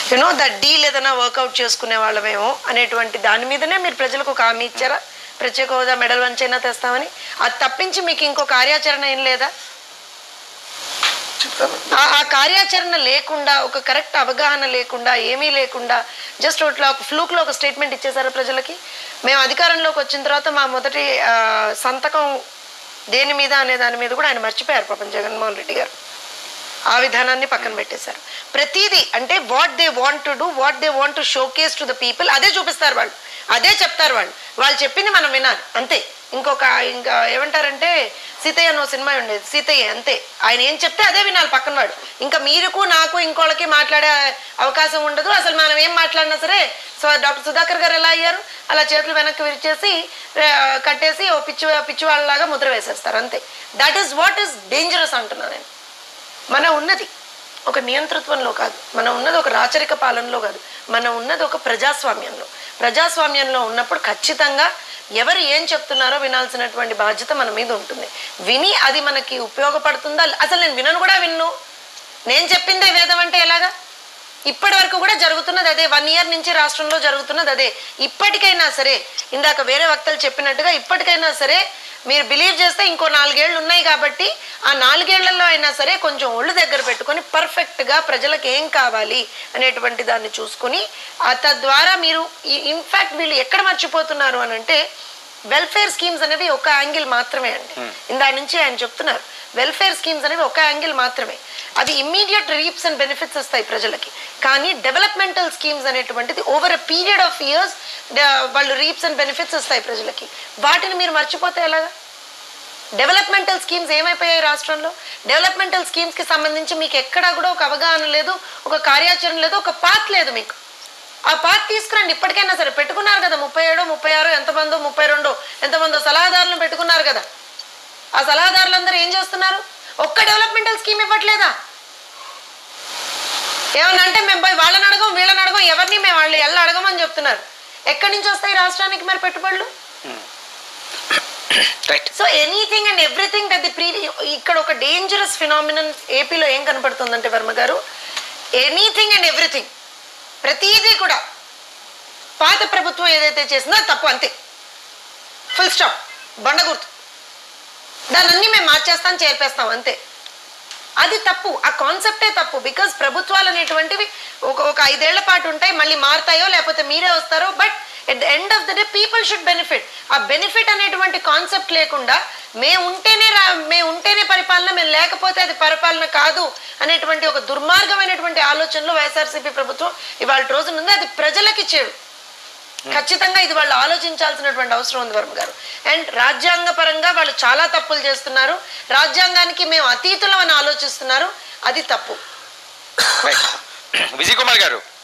you know that deal ఏదైనా workout చేసుకునే వాళ్ళమేమో అనేటువంటి దాని మీదనే మీరు ప్రజలకు ఒక హామీ ఇచ్చారా ప్రత్యేక హోదా మెడల్ వంచైనా తెస్తామని అది తప్పించి మీకు ఇంకో కార్యాచరణ ఏం లేదా చెప్తాను ఆ- ఆ కార్యాచరణ లేకుండా ఒక కరెక్ట్ అవగాహన లేకుండా ఏమీ లేకుండా జస్ట్ ఇట్లా ఒక ఫ్లూక్లో ఒక స్టేట్మెంట్ ఇచ్చేసారా ప్రజలకి మేము అధికారంలోకి వచ్చిన తర్వాత మా మొదటి ఆ, సంతకం దేని మీద అనే దాని మీద కూడా ఆయన మర్చిపోయారు పాపం జగన్మోహన్ రెడ్డి గారు ఆ విధానాన్ని పక్కన పెట్టేశారు ప్రతిదీ అంటే what they want to do what they want to showcase to the people అదే చూపిస్తారు వాళ్ళు అదే చెప్తారు వాళ్ళు వాళ్ళు చెప్పింది మనం వినాలి అంతే ఇంకొక ఇంకా ఏమంటారంటే సీతయ్య అన్న ఓ సినిమా ఉండేది సీతయ్య అంతే ఆయన ఏం చెప్తే అదే వినాలి పక్కన వాడు ఇంకా మీరుకు నాకు ఇంకోళ్ళకి మాట్లాడే అవకాశం ఉండదు అసలు మనం ఏం మాట్లాడినా సరే సో డాక్టర్ సుధాకర్ గారు ఎలా అయ్యారు అలా చేతులు వెనక్కి విరిచేసి ఆ, కట్టేసి ఓ పిచ్చి పిచ్చి వాళ్ళలాగా ముద్ర వేసేస్తారు అంతే that is what is dangerous అంటున్నాను నేను మనం ఉన్నది ఒక నియంతృత్వంలో కాదు మనం ఉన్నది ఒక రాచరిక పాలనలో కాదు మనం ఉన్నది ఒక ప్రజాస్వామ్యంలో ప్రజాస్వామ్యంలో ఉన్నప్పుడు ఖచ్చితంగా ఎవరు ఏం చెప్తున్నారో వినాల్సినటువంటి బాధ్యత మన మీద ఉంటుంది విని అది మనకి ఉపయోగపడుతుందా అసలు నేను వినను కూడా విన్ను నేను చెప్పిందే వేదం అంటే ఎలాగా ఇప్పటి వరకు కూడా జరుగుతున్నది అదే వన్ ఇయర్ నుంచి రాష్ట్రంలో జరుగుతున్నది అదే ఇప్పటికైనా సరే ఇందాక వేరే వక్తలు చెప్పినట్టుగా ఇప్పటికైనా సరే మీరు బిలీవ్ చేస్తే ఇంకో నాలుగేళ్లు ఉన్నాయి కాబట్టి ఆ నాలుగేళ్లలో అయినా సరే కొంచెం ఒళ్ళు దగ్గర పెట్టుకొని పర్ఫెక్ట్గా ప్రజలకు ఏం కావాలి అనేటువంటి దాన్ని చూసుకుని ఆ తద్వారా మీరు ఇన్ఫాక్ట్ వీళ్ళు ఎక్కడ మర్చిపోతున్నారు అని అంటే వెల్ఫేర్ స్కీమ్స్ అనేవి ఒక యాంగిల్ మాత్రమే అండి ఇందా నుంచి ఆయన చెప్తున్నారు వెల్ఫేర్ స్కీమ్స్ అనేవి ఒక యాంగిల్ మాత్రమే అది ఇమ్మీడియట్ రీప్స్ అండ్ బెనిఫిట్స్ వస్తాయి ప్రజలకి కానీ డెవలప్మెంటల్ స్కీమ్స్ అనేటువంటిది over a period of years వాళ్ళు రీప్స్ అండ్ బెనిఫిట్స్ వస్తాయి ప్రజలకి వాటిని మీరు మర్చిపోతే ఎలాగా డెవలప్మెంటల్ స్కీమ్స్ ఏమైపోయాయి రాష్ట్రంలో డెవలప్మెంటల్ స్కీమ్స్కి సంబంధించి మీకు ఎక్కడా కూడా ఒక అవగాహన లేదు ఒక కార్యాచరణ లేదు ఒక పాత్ లేదు మీకు ఆ పాత్ తీసుకురండి ఇప్పటికైనా సరే పెట్టుకున్నారు కదా ముప్పై ఏడో ముప్పై ఆరో ఎంతమందో ముప్పై రెండో ఎంతమందో సలహాదారులను పెట్టుకున్నారు కదా ఆ సలహాదారులందరూ ఏం చేస్తున్నారు ఒక్క డెవలప్మెంటల్ స్కీమ్ ఇవ్వట్లేదా ఏమన్నా అంటే మేము పోయి వాళ్ళని అడగం వీళ్ళని అడగం ఎవరిని మేము వాళ్ళు ఎల్ల అడగమని చెప్తున్నారు ఎక్కడి నుంచి వస్తాయి రాష్ట్రానికి మరి పెట్టుబడులు right so anything and everything that the pre ఇక్కడ ఒక డేంజరస్ ఫినామినన్ ఏపీలో ఏం కనపడుతుందంటే వర్మ గారు ఎనీథింగ్ అండ్ ఎవ్రీథింగ్ ప్రతిదీ కూడా పాత ప్రభుత్వం ఏదైతే చేసిందో అది తప్పు అంతే ఫుల్ స్టాప్ బండ గుర్తు దాన్ని అన్ని మేము మార్చేస్తాం చేర్పేస్తాం అంతే అది తప్పు ఆ కాన్సెప్టే తప్పు బికాజ్ ప్రభుత్వాలు అనేటువంటివి ఒక ఒక ఐదేళ్ల పాటు ఉంటాయి మళ్ళీ మారుతాయో లేకపోతే మీరే వస్తారో but at the end of the day people should benefit ఆ బెనిఫిట్ అనేటువంటి కాన్సెప్ట్ లేకుండా మేము ఉంటేనే రా మేము ఉంటేనే పరిపాలన మేము లేకపోతే అది పరిపాలన కాదు అనేటువంటి ఒక దుర్మార్గమైనటువంటి ఆలోచనలో వైఎస్ఆర్సీపీ ప్రభుత్వం ఇవాళ రోజున ఉంది అది ప్రజలకి చెడు ఖచ్చితంగా ఇది వాళ్ళు ఆలోచించాల్సినటువంటి అవసరం ఉంది వర్మ గారు అండ్ రాజ్యాంగ పరంగా వాళ్ళు చాలా తప్పులు చేస్తున్నారు రాజ్యాంగానికి మేము అతీతులం అని ఆలోచిస్తున్నారు అది తప్పు రైట్ విజయ్ కుమార్ గారు